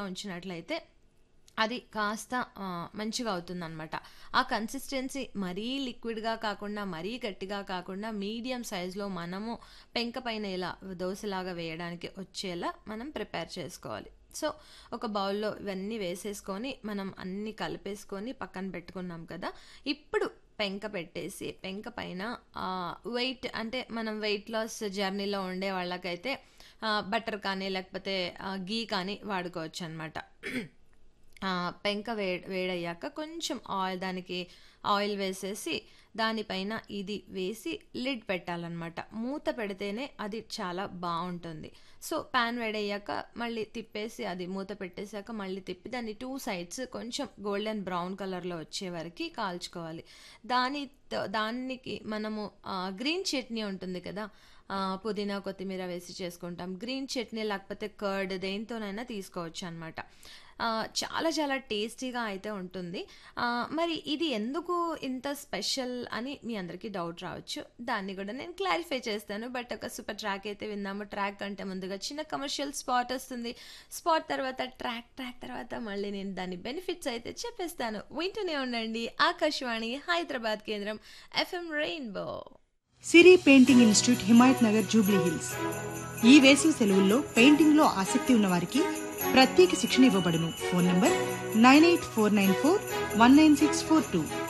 ఉంచినట్లయితే అది కాస్త ఆ, మంచిగా అవుతుందన్నమాట ఆ కన్సిస్టెన్సీ మరీ లిక్విడ్గా కాకుండా మరీ గట్టిగా కాకుండా మీడియం సైజులో మనము పెంక పైన ఇలా దోశలాగా వేయడానికి వచ్చేలా మనం ప్రిపేర్ చేసుకోవాలి సో ఒక బౌల్లో ఇవన్నీ వేసేసుకొని మనం అన్నీ కలిపేసుకొని పక్కన పెట్టుకున్నాం కదా ఇప్పుడు పెంక పెట్టేసి పెంక పైన వెయిట్ అంటే మనం వెయిట్ లాస్ జర్నీలో ఉండే వాళ్ళకైతే బటర్ కానీ లేకపోతే గీ కానీ వాడుకోవచ్చు అనమాట ఆ, పెంక వే వేడయ్యాక కొంచెం ఆయిల్ దానికి ఆయిల్ వేసేసి దానిపైన ఇది వేసి లిడ్ పెట్టాలన్నమాట మూత పెడితేనే అది చాలా బాగుంటుంది సో ప్యాన్ వేడయ్యాక మళ్ళీ తిప్పేసి అది మూత పెట్టేశాక మళ్ళీ తిప్పి దాన్ని టూ సైడ్స్ కొంచెం గోల్డెన్ బ్రౌన్ కలర్లో వచ్చే వరకు కాల్చుకోవాలి దాని దానికి మనము గ్రీన్ చట్నీ ఉంటుంది కదా ఆ, పుదీనా కొత్తిమీర వేసి చేసుకుంటాం గ్రీన్ చట్నీ లేకపోతే కర్డ్ దేంతోనైనా తీసుకోవచ్చు అనమాట చాలా చాలా టేస్టీగా అయితే ఉంటుంది ఆ, మరి ఇది ఎందుకు ఇంత స్పెషల్ అని మీ అందరికీ డౌట్ రావచ్చు దాన్ని కూడా నేను క్లారిఫై చేస్తాను బట్ ఒక సూపర్ ట్రాక్ అయితే విందాము ట్రాక్ కంటే ముందుగా చిన్న కమర్షియల్ స్పాట్ వస్తుంది స్పాట్ తర్వాత ట్రాక్ ట్రాక్ తర్వాత మళ్ళీ నేను దాని బెనిఫిట్స్ అయితే చెప్పేస్తాను వింటూనే ఉండండి ఆకాశవాణి హైదరాబాద్ కేంద్రం FM rainbow Siri painting institute Himayat Nagar Jubilee Hills ఈ వేసవి సెలవుల్లో పెయింటింగ్ లో ఆసక్తి ఉన్న వారికి ప్రత్యేక శిక్షణ ఇవ్వబడును phone number nine eight four nine four one nine six four two